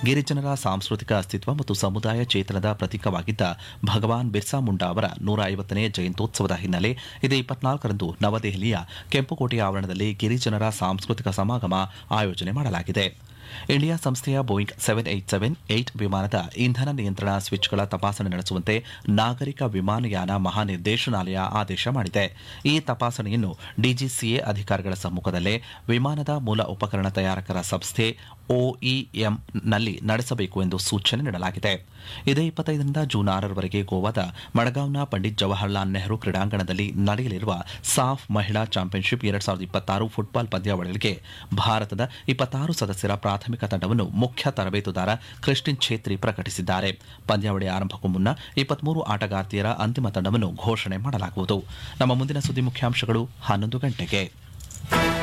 ಗಿರಿಜನರ ಸಾಂಸ್ಕೃತಿಕ ಅಸ್ತಿತ್ವ ಮತ್ತು ಸಮುದಾಯ ಚೇತನದ ಪ್ರತೀಕವಾಗಿದ್ದ ಭಗವಾನ್ ಬಿರ್ಸಾ ಮುಂಡಾ ಅವರ ನೂರ ಐವತ್ತನೇ ಜಯಂತ್ಯೋತ್ಸವದ ಹಿನ್ನೆಲೆ ಇದೇ ಇಪ್ಪತ್ನಾಲ್ಕರಂದು ನವದೆಹಲಿಯ ಕೆಂಪುಕೋಟೆ ಆವರಣದಲ್ಲಿ ಗಿರಿಜನರ ಸಾಂಸ್ಕೃತಿಕ ಸಮಾಗಮ ಆಯೋಜನೆ ಮಾಡಲಾಗಿದೆ ಇಂಡಿಯಾ ಸಂಸ್ಥೆಯ Boeing seven eight seven eight ವಿಮಾನದ ಇಂಧನ ನಿಯಂತ್ರಣ ಸ್ವಿಚ್ಗಳ ತಪಾಸಣೆ ನಡೆಸುವಂತೆ ನಾಗರಿಕ ವಿಮಾನಯಾನ ಮಹಾನಿರ್ದೇಶನಾಲಯ ಆದೇಶ ಮಾಡಿದೆ ಈ ತಪಾಸಣೆಯನ್ನು ಡಿಜಿಸಿಎ ಅಧಿಕಾರಿಗಳ ಸಮ್ಮುಖದಲ್ಲೇ ವಿಮಾನದ ಮೂಲ ಉಪಕರಣ ತಯಾರಕರ ಸಂಸ್ಥೆ ಒಇಎಂ ನಲ್ಲಿ ನಡೆಸಬೇಕು ಎಂದು ಸೂಚನೆ ನೀಡಲಾಗಿದೆ ಇದೇ ಇಪ್ಪತ್ತೈದರಿಂದ ಜೂನ್ ಆರರವರೆಗೆ ಗೋವಾದ ಮಡಗಾವ್ನ ಪಂಡಿತ್ ಜವಾಹರ್ಲಾಲ್ ನೆಹರು ಕ್ರೀಡಾಂಗಣದಲ್ಲಿ ನಡೆಯಲಿರುವ ಸಾಫ್ ಮಹಿಳಾ ಚಾಂಪಿಯನ್ಶಿಪ್ ಎರಡ್ ಸಾವಿರದ ಇಪ್ಪತ್ತಾರು ಫುಟ್ಬಾಲ್ ಪಂದ್ಯಾವಳಿಗಳಿಗೆ ಭಾರತದ ಇಪ್ಪತ್ತಾರು ಸದಸ್ಯರ ಪ್ರಾಥಮಿಕ ತಂಡವನ್ನು ಮುಖ್ಯ ತರಬೇತುದಾರ ಕ್ರಿಸ್ಟಿನ್ ಛೇತ್ರಿ ಪ್ರಕಟಿಸಿದ್ದಾರೆ ಪಂದ್ಯಾವಳಿ ಆರಂಭಕ್ಕೂ ಮುನ್ನ ಇಪ್ಪತ್ಮೂರು ಆಟಗಾರ್ತಿಯರ ಅಂತಿಮ ತಂಡವನ್ನು ಘೋಷಣೆ ಮಾಡಲಾಗುವುದು ನಮ್ಮ ಮುಂದಿನ ಸುದ್ದಿ ಮುಖ್ಯಾಂಶಗಳು ಹನ್ನೊಂದು ಗಂಟೆಗೆ